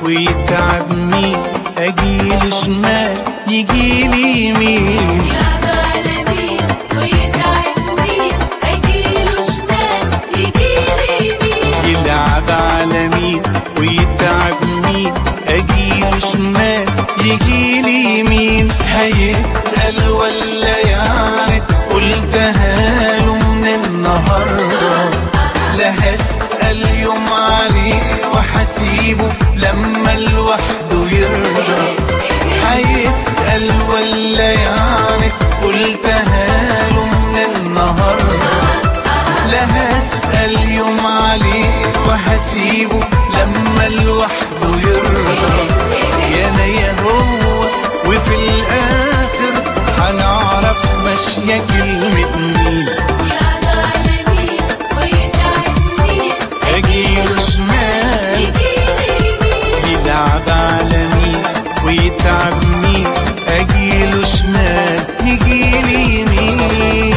ويتعب مين اجيله شمال يجيلي يمين يلعب على مين ويتعب مين أجيله شمال يجيلي يمين يلعب على مين ويتعب مين اجيله شمال يجيلي يمين هيتقل ولا يعني قلتها له من النهارده لا هسأل يوم عليه وحسيبه لما لوحده يرضى هيتقل ولا يعني قلتها له من النهارده لا هسأل يوم عليه وهسيبه لما لوحده يرضى يا انا يا هو وفي الاخر هنعرف ماشية كلمة مين يلعب على مين ويتعب مين اجيله شمال يجيلي يمين يلعب على مين ويتعب مين اجيله شمال يجيلي يمين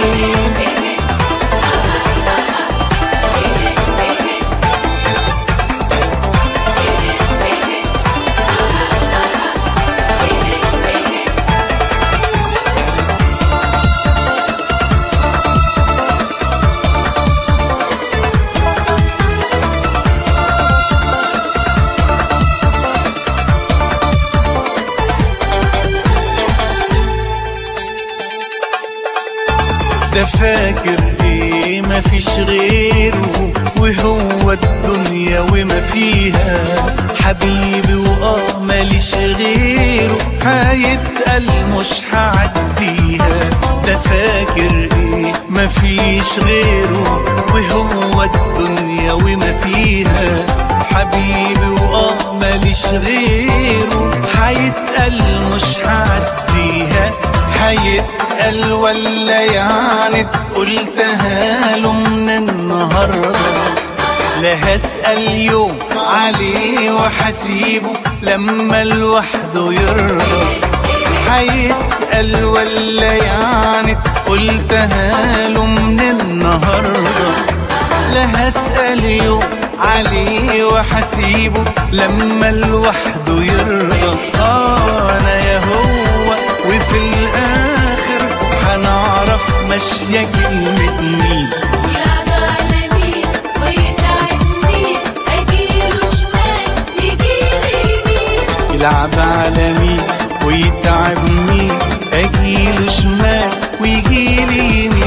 ده فاكر ايه مفيش غيره وهو الدنيا وما فيها حبيبي واه ماليش غيره هيتقل مش هعديها ده فاكر ايه مفيش غيره وهو الدنيا وما فيها حبيبي واه ماليش غيره هيتقل مش هعديها هيتقل ولا يعني قلتها له من النهارده لا هسأل يوم عليه وحسيبه لما لوحده يرضى هيتقل ولا يعني قلتها له من النهارده لا هسأل يوم عليه وحسيبه لما لوحده يرضى اه انا يا هو وفي الاخر هنعرف ماشية كلمة مين يلعب على مين ويتعب مين أجيله شمال يجيلي يمين يلعب على مين ويتعب مين اجيله شمال ويجيلي يمين